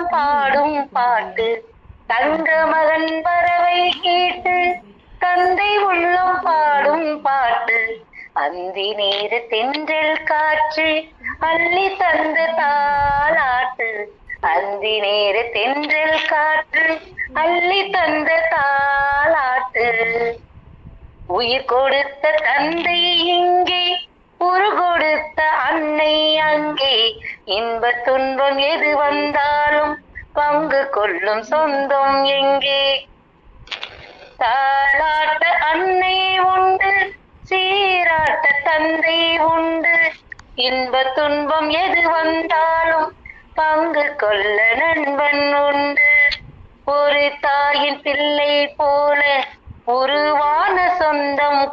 பாடும் பாட்டு தங்க மகன் பறவை கேட்டு தந்தை உள்ளம் பாடும் பாட்டு அந்தி நேர தென்றல் காற்று அள்ளி தந்த தாளாட்டு அந்தி நேர தென்றல் காற்று அள்ளி தந்த தாளாட்டு உயிர் கொடுத்த தந்தை இங்கே உரு கொடுத்த அன்னை அங்கே இன்ப துன்பம் எது வந்தாலும் பங்கு கொள்ளும் சொந்தம் எங்கே தாளாட்ட அன்னை உண்டு சீராட்ட தந்தை உண்டு இன்ப துன்பம் எது வந்தாலும் பங்கு கொள்ள நண்பன் உண்டு ஒரு தாயின் பிள்ளை போல உருவான சொந்தம்